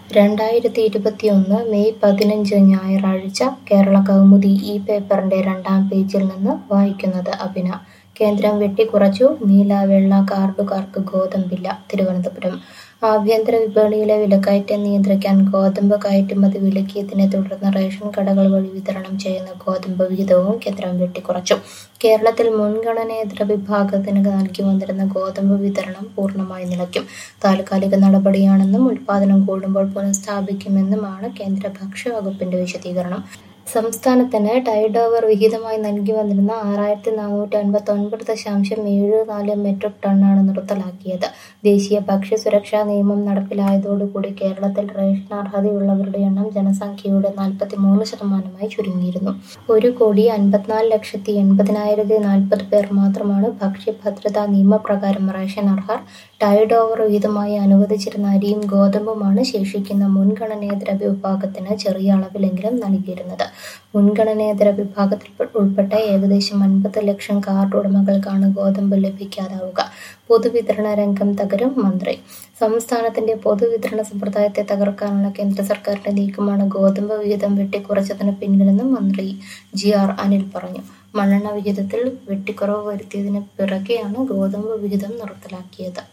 രണ്ടായിരത്തി ഇരുപത്തിയൊന്ന് മെയ് പതിനഞ്ച് ഞായറാഴ്ച കേരള കൗമുദി ഈ പേപ്പറിന്റെ രണ്ടാം പേജിൽ നിന്ന് വായിക്കുന്നത് അഭിന. കേന്ദ്രം വെട്ടിക്കുറച്ചു നീല വെള്ള കാർഡുകാർക്ക് ഗോതമ്പില്ല തിരുവനന്തപുരം ആഭ്യന്തര വിപണിയിലെ വിലക്കയറ്റം നിയന്ത്രിക്കാൻ ഗോതമ്പ് കയറ്റുമതി വിലക്കിയതിനെ തുടർന്ന് റേഷൻ കടകൾ വഴി വിതരണം ചെയ്യുന്ന ഗോതമ്പ് വിഹിതവും കേന്ദ്രം വെട്ടിക്കുറച്ചു. കേരളത്തിൽ മുൻഗണനേതര വിഭാഗത്തിന് നൽകി വന്നിരുന്ന ഗോതമ്പ് വിതരണം പൂർണ്ണമായി നിലയ്ക്കും. താൽക്കാലിക നടപടിയാണെന്നും ഉൽപാദനം കൂടുമ്പോൾ പുനഃസ്ഥാപിക്കുമെന്നുമാണ് കേന്ദ്ര ഭക്ഷ്യവകുപ്പിന്റെ വിശദീകരണം. സംസ്ഥാനത്തിന് ടൈഡ് ഓവർ വിഹിതമായി നൽകി വന്നിരുന്ന ആറായിരത്തി നാനൂറ്റി അൻപത്തൊൻപത് ദശാംശം ഏഴ് നാല് മെട്രിക് ടണ്ണാണ് നിർത്തലാക്കിയത്. ദേശീയ ഭക്ഷ്യസുരക്ഷാ നിയമം നടപ്പിലായതോടുകൂടി കേരളത്തിൽ റേഷൻ അർഹതയുള്ളവരുടെ എണ്ണം ജനസംഖ്യയുടെ നാൽപ്പത്തിമൂന്ന് ശതമാനമായി ചുരുങ്ങിയിരുന്നു. ഒരു കോടി അൻപത്തിനാല് ലക്ഷത്തി എൺപതിനായിരത്തി നാൽപ്പത് പേർ മാത്രമാണ് ഭക്ഷ്യഭദ്രതാ നിയമപ്രകാരം റേഷൻ അർഹർ. ടൈഡ് ഓവർ വിഹിതമായി അനുവദിച്ചിരുന്ന അരിയും ഗോതമ്പുമാണ് ശേഷിക്കുന്ന മുൻഗണനേതര വിഭാഗത്തിന് ചെറിയ അളവിലെങ്കിലും നൽകിയിരുന്നത്. മുൻഗണനേതര വിഭാഗത്തിൽ ഉൾപ്പെട്ട ഏകദേശം അൻപത് ലക്ഷം കാർഡ് ഉടമകൾക്കാണ് ഗോതമ്പ് ലഭിക്കാതാവുക. പൊതുവിതരണ രംഗം തകരും മന്ത്രി സംസ്ഥാനത്തിന്റെ പൊതുവിതരണ സമ്പ്രദായത്തെ തകർക്കാനുള്ള കേന്ദ്ര സർക്കാരിന്റെ നീക്കമാണ് ഗോതമ്പ് വിഹിതം വെട്ടിക്കുറച്ചതിന് പിന്നിലെന്ന് മന്ത്രി ജി ആർ അനിൽ പറഞ്ഞു. മണ്ണെണ്ണ വിഹിതത്തിൽ വെട്ടിക്കുറവ് വരുത്തിയതിന് പിറകെയാണ് ഗോതമ്പ് വിഹിതം നിർത്തലാക്കിയത്.